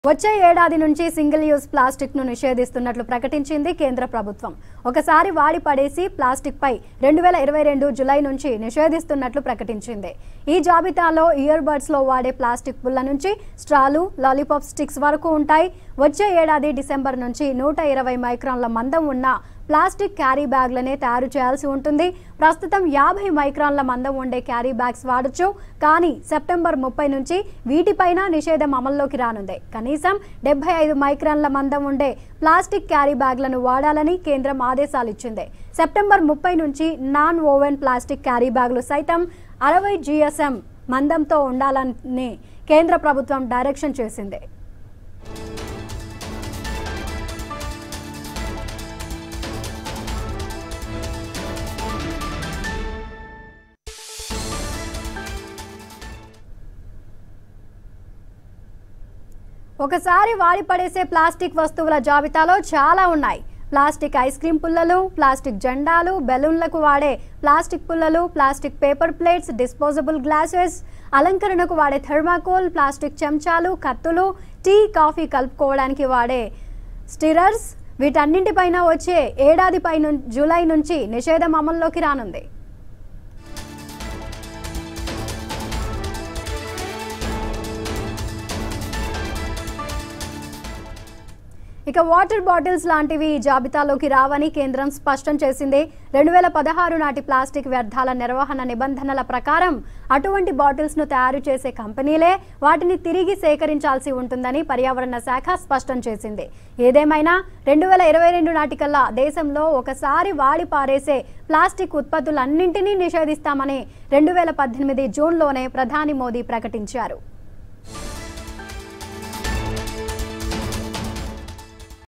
వచ్చే ఏడాది నుంచి సింగిల్ యూజ్ ప్లాస్టిక్ ను నిషేధిస్తున్నట్లు ప్రకటించింది కేంద్ర ప్రభుత్వం ఒకసారి వాడి పడేసి ప్లాస్టిక్ పై రెండు వేల ఇరవై రెండు జులై నుంచి నిషేధిస్తున్నట్లు ప్రకటించింది ఈ జాబితాలో ఇయర్ బడ్స్ లో వాడే ప్లాస్టిక్ పుల్ల నుంచి స్ట్రాలు లాలీపాప్ స్టిక్స్ వరకు ఉంటాయి వచ్చే ఏడాది డిసెంబర్ నుంచి నూట ఇరవై మైక్రాన్ల మందం ఉన్న ప్లాస్టిక్ క్యారీ బ్యాగ్లనే తయారు చేయాల్సి ఉంటుంది ప్రస్తుతం యాభై మైక్రాన్ల మందం ఉండే క్యారీ బ్యాగ్స్ వాడచ్చు కానీ సెప్టెంబర్ ముప్పై నుంచి వీటిపైన నిషేధం అమల్లోకి రానుంది కనీసం డెబ్బై ఐదు మైక్రాన్ల మందం ఉండే ప్లాస్టిక్ క్యారీ బ్యాగ్లను వాడాలని కేంద్రం ఆదేశాలు ఇచ్చింది సెప్టెంబర్ ముప్పై నుంచి నాన్ ఓవెన్ ప్లాస్టిక్ క్యారీ బ్యాగులు సైతం అరవై జిఎస్ఎం మందంతో ఉండాలని కేంద్ర ప్రభుత్వం డైరెక్షన్ చేసింది ఒకసారి వాడి పడేసే ప్లాస్టిక్ వస్తువుల జాబితాలో చాలా ఉన్నాయి ప్లాస్టిక్ ఐస్ క్రీమ్ పుల్లలు ప్లాస్టిక్ జెండాలు బెలూన్లకు వాడే ప్లాస్టిక్ పుల్లలు plastic paper plates disposable glasses అలంకరణకు వాడే థర్మాకోల్ ప్లాస్టిక్ చెంచాలు కత్తులు టీ కాఫీ కలుపుకోవడానికి వాడే స్టిరర్స్ వీటన్నింటిపైన వచ్చే ఏడాది పై జూలై నుంచి నిషేధం అమల్లోకి రానుంది ఇక వాటర్ బాటిల్స్ లాంటివి ఈ జాబితాలోకి రావని కేంద్రం స్పష్టం చేసింది రెండు వేల పదహారు నాటి ప్లాస్టిక్ వ్యర్థాల నిర్వహణ నిబంధనల ప్రకారం అటువంటి బాటిల్స్ ను తయారు చేసే కంపెనీలే వాటిని తిరిగి సేకరించాల్సి ఉంటుందని పర్యావరణ శాఖ స్పష్టం చేసింది ఏదేమైనా రెండు వేల ఇరవై రెండు నాటికల్లా దేశంలో ఒకసారి వాడి పారేసే ప్లాస్టిక్ ఉత్పత్తులన్నింటినీ నిషేధిస్తామని రెండు వేల పద్దెనిమిది జూన్లోనే ప్రధాని మోదీ ప్రకటించారు